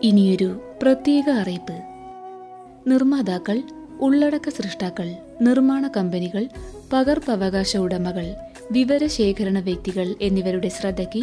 ഇനിയൊരു പ്രത്യേക അറിയിപ്പ് നിർമ്മാതാക്കൾ ഉള്ളടക്ക സൃഷ്ടാക്കൾ നിർമ്മാണ കമ്പനികൾ പകർപ്പവകാശ ഉടമകൾ വിവരശേഖരണ വ്യക്തികൾ എന്നിവരുടെ ശ്രദ്ധയ്ക്ക്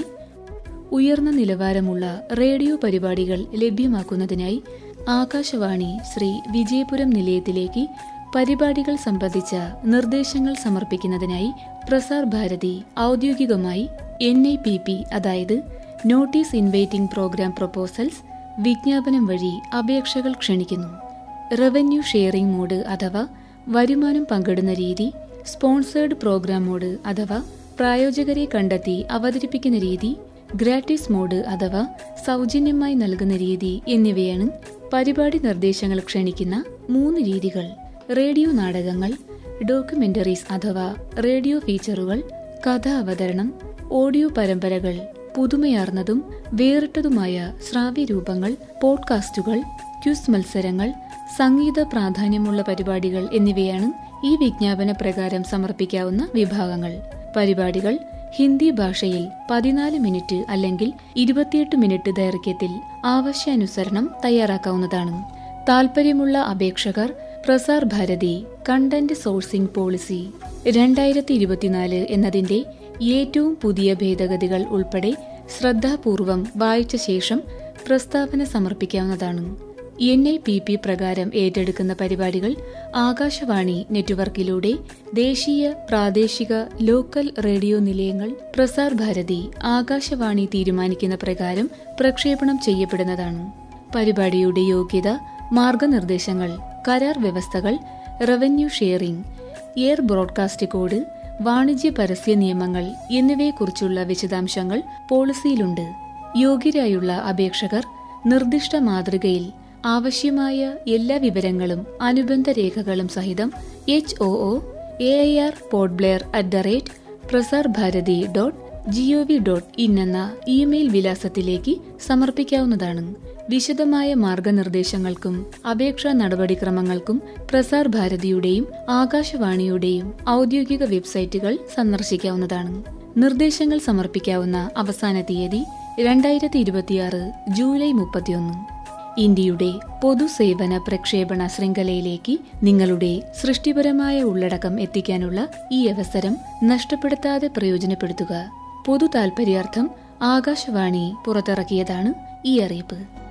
ഉയർന്ന നിലവാരമുള്ള റേഡിയോ പരിപാടികൾ ലഭ്യമാക്കുന്നതിനായി ആകാശവാണി ശ്രീ വിജയപുരം നിലയത്തിലേക്ക് പരിപാടികൾ സംബന്ധിച്ച നിർദ്ദേശങ്ങൾ സമർപ്പിക്കുന്നതിനായി പ്രസാർ ഭാരതി ഔദ്യോഗികമായി എൻ ഐ പി പി അതായത് നോട്ടീസ് ഇൻവൈറ്റിംഗ് പ്രോഗ്രാം പ്രൊപ്പോസൽസ് വിജ്ഞാപനം വഴി അപേക്ഷകൾ ക്ഷണിക്കുന്നു റവന്യൂ ഷെയറിംഗ് മോഡ് അഥവാ വരുമാനം പങ്കിടുന്ന രീതി സ്പോൺസേർഡ് പ്രോഗ്രാം മോഡ് അഥവാ പ്രായോജകരെ കണ്ടെത്തി അവതരിപ്പിക്കുന്ന രീതി ഗ്രാറ്റിസ് മോഡ് അഥവാ സൗജന്യമായി നൽകുന്ന രീതി എന്നിവയാണ് പരിപാടി നിർദ്ദേശങ്ങൾ ക്ഷണിക്കുന്ന മൂന്ന് രീതികൾ റേഡിയോ നാടകങ്ങൾ ഡോക്യുമെന്ററീസ് അഥവാ റേഡിയോ ഫീച്ചറുകൾ കഥാ അവതരണം ഓഡിയോ പരമ്പരകൾ പുതുമയാർന്നതും വേറിട്ടതുമായ ശ്രാവ്യരൂപങ്ങൾ പോഡ്കാസ്റ്റുകൾ ക്യൂസ് മത്സരങ്ങൾ സംഗീത പ്രാധാന്യമുള്ള പരിപാടികൾ എന്നിവയാണ് ഈ വിജ്ഞാപന പ്രകാരം സമർപ്പിക്കാവുന്ന വിഭാഗങ്ങൾ പരിപാടികൾ ഹിന്ദി ഭാഷയിൽ പതിനാല് മിനിറ്റ് അല്ലെങ്കിൽ ഇരുപത്തിയെട്ട് മിനിറ്റ് ദൈർഘ്യത്തിൽ ആവശ്യാനുസരണം തയ്യാറാക്കാവുന്നതാണ് താൽപ്പര്യമുള്ള അപേക്ഷകർ Prasar Bharati content sourcing policy രണ്ടായിരത്തി ഇരുപത്തിനാല് എന്നതിന്റെ ഏറ്റവും പുതിയ ഭേദഗതികൾ ഉൾപ്പെടെ ശ്രദ്ധാപൂർവം വായിച്ച ശേഷം പ്രസ്താവന സമർപ്പിക്കാവുന്നതാണ് എൻ ഐ പി പി പ്രകാരം ഏറ്റെടുക്കുന്ന പരിപാടികൾ ആകാശവാണി നെറ്റ്വർക്കിലൂടെ ദേശീയ പ്രാദേശിക ലോക്കൽ റേഡിയോ നിലയങ്ങൾ പ്രസാർ ഭാരതി ആകാശവാണി തീരുമാനിക്കുന്ന പ്രകാരം പ്രക്ഷേപണം ചെയ്യപ്പെടുന്നതാണ് പരിപാടിയുടെ യോഗ്യത മാർഗനിർദ്ദേശങ്ങൾ കരാർ വ്യവസ്ഥകൾ revenue sharing air broadcast code വാണിജ്യ പരസ്യ നിയമങ്ങൾ എന്നിവയെക്കുറിച്ചുള്ള വിശദാംശങ്ങൾ പോളിസിയിലുണ്ട് യോഗ്യരായുള്ള അപേക്ഷകർ നിർദ്ദിഷ്ട മാതൃകയിൽ ആവശ്യമായ എല്ലാ വിവരങ്ങളും അനുബന്ധ രേഖകളും സഹിതം H O O A I R Port Blair at the rate Prasar Bharati dot GOV dot in എന്ന ഇമെയിൽ വിലാസത്തിലേക്ക് സമർപ്പിക്കാവുന്നതാണ് വിശദമായ മാർഗനിർദ്ദേശങ്ങൾക്കും അപേക്ഷാ നടപടിക്രമങ്ങൾക്കും പ്രസാർ ഭാരതിയുടെയും ആകാശവാണിയുടെയും ഔദ്യോഗിക വെബ്സൈറ്റുകൾ സന്ദർശിക്കാവുന്നതാണ് നിർദ്ദേശങ്ങൾ സമർപ്പിക്കാവുന്ന അവസാന തീയതി രണ്ടായിരത്തി ഇരുപത്തിയാറ് ജൂലൈ മുപ്പത്തിയൊന്ന് ഇന്ത്യയുടെ പൊതുസേവന പ്രക്ഷേപണ ശൃംഖലയിലേക്ക് നിങ്ങളുടെ സൃഷ്ടിപരമായ ഉള്ളടക്കം എത്തിക്കാനുള്ള ഈ അവസരം നഷ്ടപ്പെടുത്താതെ പ്രയോജനപ്പെടുത്തുക പൊതു താൽപര്യാർത്ഥം ആകാശവാണി പുറത്തിറക്കിയതാണ് ഈ അറിയിപ്പ്